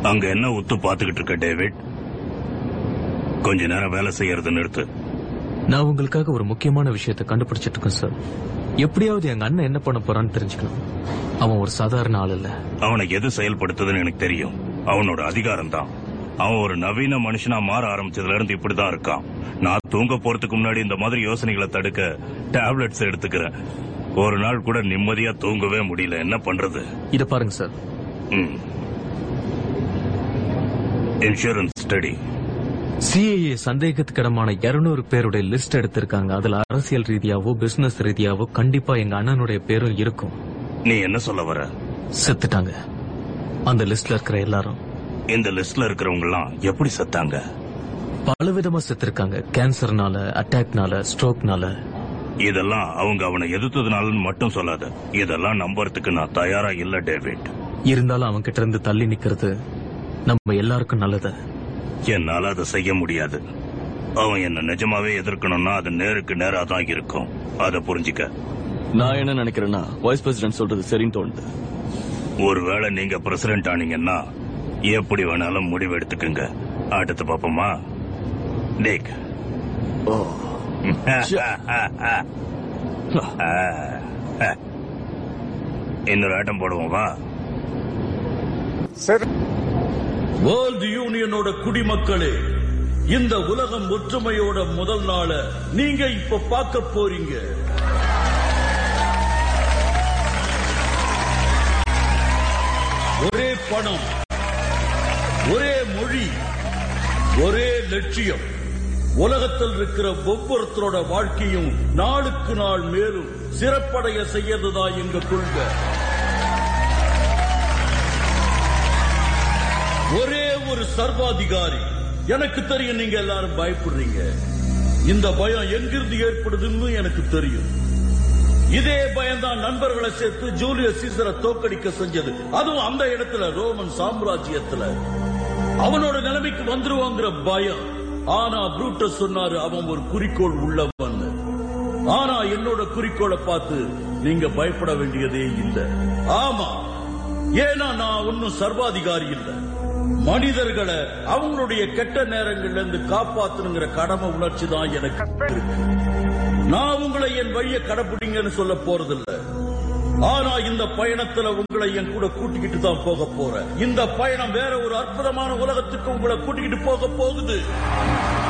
அங்க என்ன உத்து பாத்துக்கிட்டு இருக்க டேவிட் கொஞ்ச நேரம் வேலை செய்யறது நிறுத்து நான் உங்களுக்காக ஒரு முக்கியமான விஷயத்தை கண்டுபிடிச்சிட்டு இருக்கேன் சார் எப்படியாவது எங்க அண்ணன் என்ன பண்ண போறான்னு தெரிஞ்சுக்கணும் அவன் ஒரு சாதாரண ஆள் இல்ல அவனை எது செயல்படுத்துதுன்னு எனக்கு தெரியும் அவனோட அதிகாரம் தான் அவன் ஒரு நவீன மனுஷனா மாற ஆரம்பிச்சதுல இருந்து இப்படிதான் இருக்கான் நான் தூங்க போறதுக்கு முன்னாடி இந்த மாதிரி யோசனைகளை தடுக்க டேப்லெட்ஸ் எடுத்துக்கிறேன் ஒரு நாள் கூட நிம்மதியா தூங்கவே முடியல என்ன பண்றது இத பாருங்க சார் இன்சூரன்ஸ் ஸ்டடி சிஏஏ சந்தேகத்துக்கிடமான 200 பேருடைய லிஸ்ட் எடுத்திருக்காங்க அதுல அரசியல் ரீதியாவோ பிசினஸ் ரீதியாவோ கண்டிப்பா எங்க அண்ணனுடைய பேரும் இருக்கும் நீ என்ன சொல்ல வர செத்துட்டாங்க அந்த லிஸ்ட்ல இருக்கிற எல்லாரும் இந்த லிஸ்ட்ல இருக்கிறவங்க எல்லாம் எப்படி செத்தாங்க பலவிதமா செத்துருக்காங்க கேன்சர்னால அட்டாக்னால ஸ்ட்ரோக்னால இதெல்லாம் அவங்க அவனை எதிர்த்ததுனாலன்னு மட்டும் சொல்லாத இதெல்லாம் நம்புறதுக்கு நான் தயாரா இல்ல டேவிட் இருந்தாலும் அவன் கிட்ட இருந்து தள்ளி நிக்கிறது நம்ம எல்லாருக்கும் நல்லது என்னால அதை செய்ய முடியாது அவன் என்ன நிஜமாவே எதிர்க்கணும்னா அது நேருக்கு நேரா தான் இருக்கும் அதை புரிஞ்சுக்க நான் என்ன நினைக்கிறேன்னா வைஸ் பிரசிடென்ட் சொல்றது சரின்னு தோணுது ஒருவேளை நீங்க பிரசிடென்ட் ஆனீங்கன்னா எப்படி வேணாலும் முடிவு எடுத்துக்குங்க அடுத்து பாப்போமா டேக் இன்னொரு ஆட்டம் போடுவோம் வா வேர்ல்ட் யூனியனோட குடிமக்களே இந்த உலகம் ஒற்றுமையோட முதல் நாள நீங்க இப்ப பார்க்க போறீங்க ஒரே பணம் ஒரே மொழி ஒரே லட்சியம் உலகத்தில் இருக்கிற ஒவ்வொருத்தரோட வாழ்க்கையும் நாளுக்கு நாள் மேலும் சிறப்படைய செய்யறதுதான் எங்க கொள்கை ஒரே ஒரு சர்வாதிகாரி எனக்கு தெரியும் நீங்க எல்லாரும் பயப்படுறீங்க இந்த பயம் எங்கிருந்து ஏற்படுதுன்னு எனக்கு தெரியும் இதே பயம்தான் நண்பர்களை சேர்த்து ஜூலியஸ் சீசரை தோக்கடிக்க செஞ்சது அதுவும் அந்த இடத்துல ரோமன் சாம்ராஜ்யத்துல அவனோட நிலைமைக்கு வந்துருவாங்கிற பயம் ஆனா ப்ரூட்டஸ் சொன்னாரு அவன் ஒரு குறிக்கோள் உள்ளவன் ஆனா என்னோட குறிக்கோளை பார்த்து நீங்க பயப்பட வேண்டியதே இல்லை ஆமா ஏன்னா நான் ஒன்னும் சர்வாதிகாரி இல்லை மனிதர்களை அவங்களுடைய கெட்ட நேரங்கள்ல இருந்து காப்பாத்தணுங்கிற கடமை உணர்ச்சி தான் எனக்கு இருக்கு நான் உங்களை என் வழிய கடைபிடிங்கன்னு சொல்ல போறதில்ல ஆனா இந்த பயணத்துல உங்களை என் கூட கூட்டிக்கிட்டு தான் போக போறேன் இந்த பயணம் வேற ஒரு அற்புதமான உலகத்துக்கு உங்களை கூட்டிக்கிட்டு போக போகுது